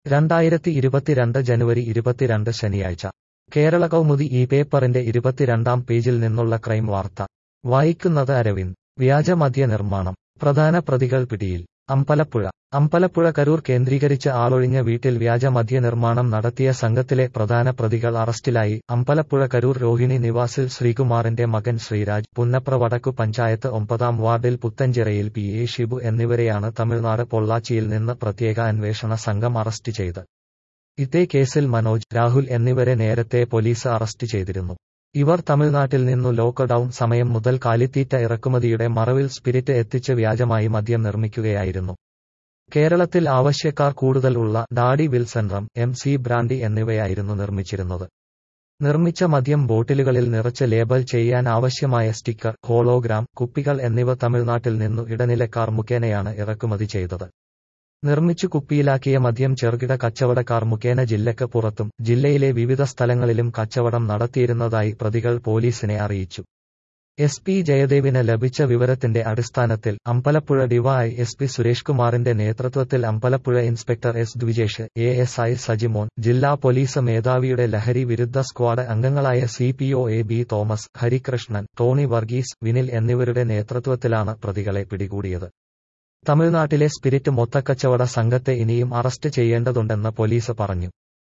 രണ്ടായിരത്തി ഇരുപത്തിരണ്ട് ജനുവരി ഇരുപത്തിരണ്ട് ശനിയാഴ്ച കേരള കൗമുദി ഈ പേപ്പറിന്റെ ഇരുപത്തിരണ്ടാം പേജിൽ നിന്നുള്ള ക്രൈം വാർത്ത വായിക്കുന്നത് അരവിന്ദ് വ്യാജ മദ്യ നിർമ്മാണം പ്രധാന പ്രതികൾ പിടിയിൽ അമ്പലപ്പുഴ അമ്പലപ്പുഴ കരൂർ കേന്ദ്രീകരിച്ച് ആളൊഴിഞ്ഞ വീട്ടിൽ വ്യാജ മദ്യ നിർമ്മാണം നടത്തിയ സംഘത്തിലെ പ്രധാന പ്രതികൾ അറസ്റ്റിലായി അമ്പലപ്പുഴ കരൂർ രോഹിണി നിവാസിൽ ശ്രീകുമാറിന്റെ മകൻ ശ്രീരാജ് പുന്നപ്ര വടക്കു പഞ്ചായത്ത് ഒമ്പതാം വാർഡിൽ പുത്തഞ്ചിറയിൽ പി എ ഷിബു എന്നിവരെയാണ് തമിഴ്നാട് പൊള്ളാച്ചിയിൽ നിന്ന് പ്രത്യേക അന്വേഷണ സംഘം അറസ്റ്റ് ചെയ്ത് ഇതേ കേസിൽ മനോജ് രാഹുൽ എന്നിവരെ നേരത്തെ പോലീസ് അറസ്റ്റ് ചെയ്തിരുന്നു ഇവർ തമിഴ്നാട്ടിൽ നിന്നു ലോക്ക്ഡൌൺ സമയം മുതൽ കാലിത്തീറ്റ ഇറക്കുമതിയുടെ മറവിൽ സ്പിരിറ്റ് എത്തിച്ച് വ്യാജമായി മദ്യം നിർമ്മിക്കുകയായിരുന്നു കേരളത്തിൽ ആവശ്യക്കാർ കൂടുതൽ ഉള്ള Daddy Wilson rum M C brandy എന്നിവയായിരുന്നു നിർമ്മിച്ചിരുന്നത് നിർമ്മിച്ച മദ്യം ബോട്ടിലുകളിൽ നിറച്ച് ലേബൽ ചെയ്യാൻ ആവശ്യമായ സ്റ്റിക്കർ ഹോളോഗ്രാം കുപ്പികൾ എന്നിവ തമിഴ്നാട്ടിൽ നിന്നു ഇടനിലക്കാർ മുഖേനയാണ് ഇറക്കുമതി ചെയ്തത് നിർമ്മിച്ചു കുപ്പിയിലാക്കിയ മദ്യം ചെറുകിട കച്ചവടക്കാർ മുഖേന ജില്ലക്ക് പുറത്തും ജില്ലയിലെ വിവിധ സ്ഥലങ്ങളിലും കച്ചവടം നടത്തിയിരുന്നതായി പ്രതികൾ പോലീസിനെ അറിയിച്ചു എസ് പി ജയദേവിന് ലഭിച്ച വിവരത്തിന്റെ അടിസ്ഥാനത്തിൽ Ambalappuzha DY S P Suresh കുമാറിന്റെ നേതൃത്വത്തിൽ Ambalappuzha inspector S Dwijesh A S I Sajimon ജില്ലാ പോലീസ് മേധാവിയുടെ ലഹരി വിരുദ്ധ സ്ക്വാഡ് അംഗങ്ങളായ C P O A B Thomas Harikrishnan Tony Varghese Vinil എന്നിവരുടെ നേതൃത്വത്തിലാണ് പ്രതികളെ പിടികൂടിയത് തമിഴ്നാട്ടിലെ സ്പിരിറ്റ് മൊത്തക്കച്ചവട സംഘത്തെ ഇനിയും അറസ്റ്റ് ചെയ്യേണ്ടതുണ്ടെന്ന് പോലീസ് പറഞ്ഞു